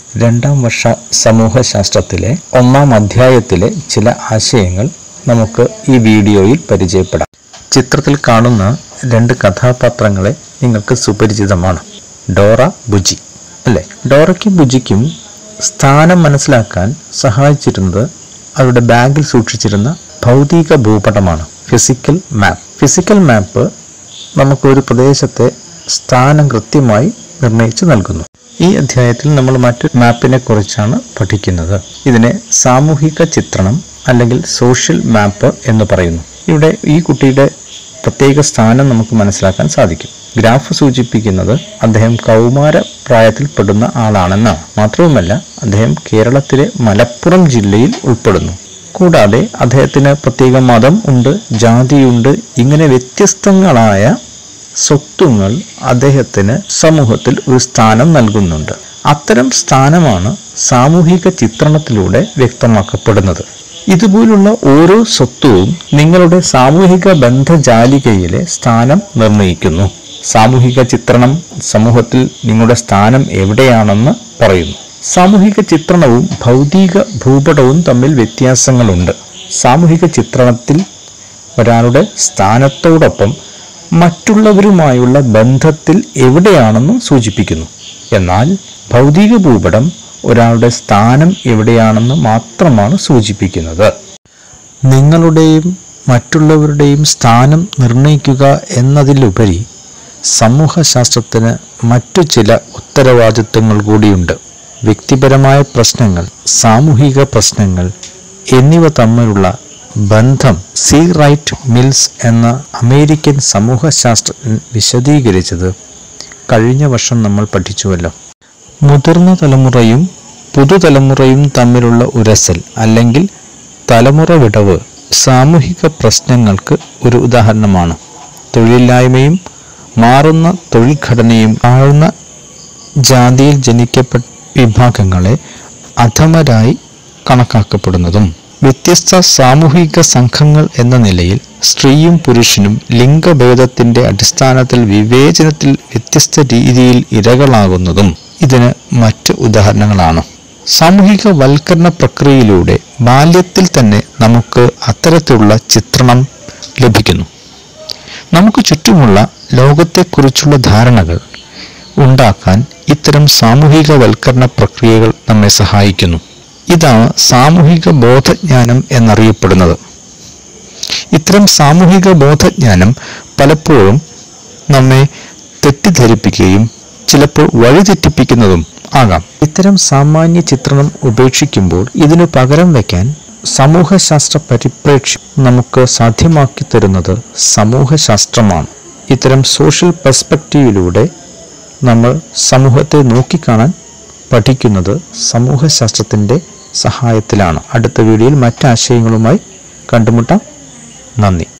രണ്ടാം വർഷ സമൂഹശാസ്ത്രത്തിലെ ഒന്നാം അധ്യായത്തിലെ ചില ആശയങ്ങൾ നമുക്ക് ഈ വീഡിയോയിൽ പരിചയപ്പെടാം ചിത്രത്തിൽ കാണുന്ന രണ്ട് കഥാപാത്രങ്ങളെ നിങ്ങൾക്ക് സുപരിചിതമാണ് ഡോറ ബുജി അല്ലേ ഡോറയ്ക്കും ബുജിക്കും സ്ഥാനം മനസ്സിലാക്കാൻ സഹായിച്ചിരുന്നത് അവരുടെ ബാഗിൽ സൂക്ഷിച്ചിരുന്ന ഭൗതിക ഭൂപടമാണ് ഫിസിക്കൽ മാപ്പ് ഫിസിക്കൽ മാപ്പ് നമുക്ക് ഒരു പ്രദേശത്തെ സ്ഥാനം കൃത്യമായി നിർണയിച്ചു നൽകുന്നു ഈ അധ്യായത്തിൽ നമ്മൾ മറ്റൊരു മാപ്പിനെ കുറിച്ചാണ് പഠിക്കുന്നത് ഇതിനെ സാമൂഹിക ചിത്രണം അല്ലെങ്കിൽ സോഷ്യൽ മാപ്പ് എന്ന് പറയുന്നു ഇവിടെ ഈ കുട്ടിയുടെ പ്രത്യേക സ്ഥാനം നമുക്ക് മനസ്സിലാക്കാൻ സാധിക്കും ഗ്രാഫ് സൂചിപ്പിക്കുന്നത് അദ്ദേഹം കൗമാര പ്രായത്തിൽപ്പെടുന്ന ആളാണെന്നാണ് മാത്രവുമല്ല അദ്ദേഹം കേരളത്തിലെ മലപ്പുറം ജില്ലയിൽ ഉൾപ്പെടുന്നു കൂടാതെ അദ്ദേഹത്തിന് പ്രത്യേക മതം ഉണ്ട് ജാതിയുണ്ട് ഇങ്ങനെ വ്യത്യസ്തങ്ങളായ സ്വത്വങ്ങൾ അദ്ദേഹത്തിന് സമൂഹത്തിൽ ഒരു സ്ഥാനം നൽകുന്നുണ്ട് അത്തരം സ്ഥാനമാണ് സാമൂഹിക ചിത്രണത്തിലൂടെ വ്യക്തമാക്കപ്പെടുന്നത് ഇതുപോലുള്ള ഓരോ സ്വത്വവും നിങ്ങളുടെ സാമൂഹിക ബന്ധജാലികയിലെ സ്ഥാനം നിർണ്ണയിക്കുന്നു സാമൂഹിക ചിത്രണം സമൂഹത്തിൽ നിങ്ങളുടെ സ്ഥാനം എവിടെയാണെന്ന് പറയുന്നു സാമൂഹിക ചിത്രണവും ഭൗതിക ഭൂപടവും തമ്മിൽ വ്യത്യാസങ്ങളുണ്ട് സാമൂഹിക ചിത്രണത്തിൽ ഒരാളുടെ സ്ഥാനത്തോടൊപ്പം മറ്റുള്ളവരുമായുള്ള ബന്ധത്തിൽ എവിടെയാണെന്നും സൂചിപ്പിക്കുന്നു എന്നാൽ ഭൗതിക ഭൂപടം ഒരാളുടെ സ്ഥാനം എവിടെയാണെന്ന് മാത്രമാണ് സൂചിപ്പിക്കുന്നത് നിങ്ങളുടെയും മറ്റുള്ളവരുടെയും സ്ഥാനം നിർണ്ണയിക്കുക എന്നതിലുപരി സമൂഹശാസ്ത്രത്തിന് മറ്റു ചില ഉത്തരവാദിത്വങ്ങൾ കൂടിയുണ്ട് വ്യക്തിപരമായ പ്രശ്നങ്ങൾ സാമൂഹിക പ്രശ്നങ്ങൾ എന്നിവ തമ്മിലുള്ള ബന്ധം സി റൈറ്റ് മിൽസ് എന്ന അമേരിക്കൻ സമൂഹശാസ്ത്രജ്ഞൻ വിശദീകരിച്ചത് കഴിഞ്ഞ വർഷം നമ്മൾ പഠിച്ചുവല്ലോ മുതിർന്ന തലമുറയും പുതുതലമുറയും തമ്മിലുള്ള ഉരസൽ അല്ലെങ്കിൽ തലമുറ വിടവ് സാമൂഹിക പ്രശ്നങ്ങൾക്ക് ഒരു ഉദാഹരണമാണ് തൊഴിലില്ലായ്മയും മാറുന്ന തൊഴിൽ ഘടനയും ആഴ്ന്ന ജാതിയിൽ ജനിക്കപ്പെട്ട വിഭാഗങ്ങളെ അധമരായി കണക്കാക്കപ്പെടുന്നതും വ്യത്യസ്ത സാമൂഹിക സംഘങ്ങൾ എന്ന നിലയിൽ സ്ത്രീയും പുരുഷനും ലിംഗഭേദത്തിന്റെ അടിസ്ഥാനത്തിൽ വിവേചനത്തിൽ വ്യത്യസ്ത രീതിയിൽ ഇരകളാകുന്നതും ഇതിന് മറ്റ് ഉദാഹരണങ്ങളാണ് സാമൂഹിക വൽക്കരണ പ്രക്രിയയിലൂടെ ബാല്യത്തിൽ തന്നെ നമുക്ക് അത്തരത്തിലുള്ള ചിത്രണം ലഭിക്കുന്നു നമുക്ക് ചുറ്റുമുള്ള ലോകത്തെക്കുറിച്ചുള്ള ധാരണകൾ ഉണ്ടാക്കാൻ ഇത്തരം സാമൂഹിക വൽക്കരണ പ്രക്രിയകൾ നമ്മെ സഹായിക്കുന്നു ഇതാണ് സാമൂഹിക ബോധജ്ഞാനം എന്നറിയപ്പെടുന്നത് ഇത്തരം സാമൂഹിക ബോധജ്ഞാനം പലപ്പോഴും നമ്മെ തെറ്റിദ്ധരിപ്പിക്കുകയും ചിലപ്പോൾ വഴിതെറ്റിപ്പിക്കുന്നതും ആകാം ഇത്തരം സാമാന്യ ചിത്രണം ഉപേക്ഷിക്കുമ്പോൾ ഇതിനു പകരം വയ്ക്കാൻ സമൂഹശാസ്ത്ര പരിപ്രേക്ഷ്യം നമുക്ക് സാധ്യമാക്കി തരുന്നത് സമൂഹശാസ്ത്രമാണ് ഇത്തരം സോഷ്യൽ പെർസ്പെക്റ്റീവിലൂടെ നമ്മൾ സമൂഹത്തെ നോക്കിക്കാണാൻ പഠിക്കുന്നത് സമൂഹശാസ്ത്രത്തിൻ്റെ സഹായത്തിലാണ് അടുത്ത വീഡിയോയിൽ മറ്റാശയങ്ങളുമായി കണ്ടുമുട്ടാം നന്ദി